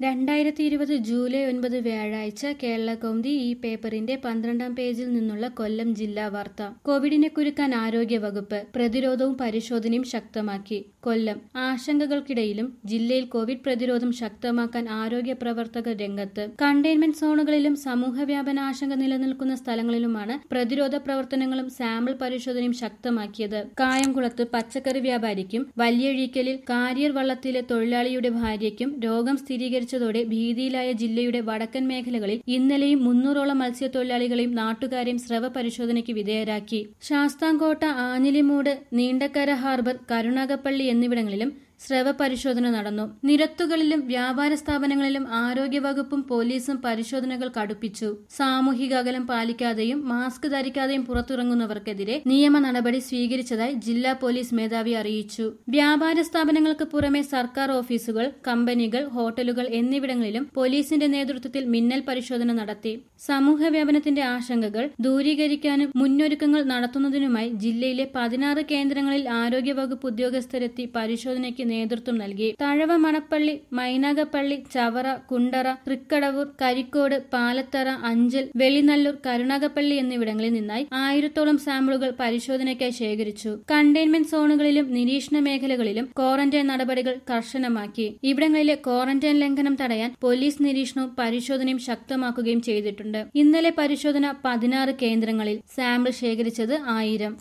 രണ്ടായിരത്തി ഇരുപത് ജൂലൈ ഒൻപത് വ്യാഴാഴ്ച കേരള കൗമുദി ഈ പേപ്പറിന്റെ പന്ത്രണ്ടാം പേജിൽ നിന്നുള്ള കൊല്ലം ജില്ലാ വാർത്ത കോവിഡിനെ കുരുക്കാൻ ആരോഗ്യ വകുപ്പ് പ്രതിരോധവും പരിശോധനയും ശക്തമാക്കി കൊല്ലം ആശങ്കകൾക്കിടയിലും ജില്ലയിൽ കോവിഡ് പ്രതിരോധം ശക്തമാക്കാൻ ആരോഗ്യ പ്രവർത്തകർ രംഗത്ത് കണ്ടെയ്ൻമെന്റ് സോണുകളിലും സമൂഹ വ്യാപന ആശങ്ക നിലനിൽക്കുന്ന സ്ഥലങ്ങളിലുമാണ് പ്രതിരോധ പ്രവർത്തനങ്ങളും സാമ്പിൾ പരിശോധനയും ശക്തമാക്കിയത് കായംകുളത്ത് പച്ചക്കറി വ്യാപാരിക്കും വലിയഴീക്കലിൽ കാരിയർ വള്ളത്തിലെ തൊഴിലാളിയുടെ ഭാര്യയ്ക്കും രോഗം സ്ഥിരീകരിച്ചതോടെ ഭീതിയിലായ ജില്ലയുടെ വടക്കൻ മേഖലകളിൽ ഇന്നലെയും മുന്നൂറോളം മത്സ്യത്തൊഴിലാളികളെയും നാട്ടുകാരെയും സ്രവ പരിശോധനയ്ക്ക് വിധേയരാക്കി ശാസ്താംകോട്ട ആഞ്ഞിലിമൂട് നീണ്ടക്കര ഹാർബർ കരുണാകപ്പള്ളി എന്നിവിടങ്ങളിലും സ്രവ പരിശോധന നടന്നു നിരത്തുകളിലും വ്യാപാര സ്ഥാപനങ്ങളിലും ആരോഗ്യവകുപ്പും പോലീസും പരിശോധനകൾ കടുപ്പിച്ചു സാമൂഹിക അകലം പാലിക്കാതെയും മാസ്ക് ധരിക്കാതെയും പുറത്തിറങ്ങുന്നവർക്കെതിരെ നിയമ നടപടി സ്വീകരിച്ചതായി ജില്ലാ പോലീസ് മേധാവി അറിയിച്ചു വ്യാപാര സ്ഥാപനങ്ങൾക്ക് പുറമെ സർക്കാർ ഓഫീസുകൾ കമ്പനികൾ ഹോട്ടലുകൾ എന്നിവിടങ്ങളിലും പോലീസിന്റെ നേതൃത്വത്തിൽ മിന്നൽ പരിശോധന നടത്തി സമൂഹ വ്യാപനത്തിന്റെ ആശങ്കകൾ ദൂരീകരിക്കാനും മുന്നൊരുക്കങ്ങൾ നടത്തുന്നതിനുമായി ജില്ലയിലെ പതിനാറ് കേന്ദ്രങ്ങളിൽ ആരോഗ്യവകുപ്പ് ഉദ്യോഗസ്ഥരെത്തി പരിശോധനയ്ക്ക് നേതൃത്വം നൽകി തഴവ മണപ്പള്ളി മൈനാഗപ്പള്ളി ചവറ കുണ്ടറ തൃക്കടവൂർ കരിക്കോട് പാലത്തറ അഞ്ചൽ വെളിനല്ലൂർ കരുണാകപ്പള്ളി എന്നിവിടങ്ങളിൽ നിന്നായി ആയിരത്തോളം സാമ്പിളുകൾ പരിശോധനയ്ക്കായി ശേഖരിച്ചു കണ്ടെയ്ൻമെന്റ് സോണുകളിലും നിരീക്ഷണ മേഖലകളിലും ക്വാറന്റൈൻ നടപടികൾ കർശനമാക്കി ഇവിടങ്ങളിലെ ക്വാറന്റൈൻ ലംഘനം തടയാൻ പോലീസ് നിരീക്ഷണവും പരിശോധനയും ശക്തമാക്കുകയും ചെയ്തിട്ടുണ്ട് ഇന്നലെ പരിശോധന പതിനാറ് കേന്ദ്രങ്ങളിൽ സാമ്പിൾ ശേഖരിച്ചത് ആയിരം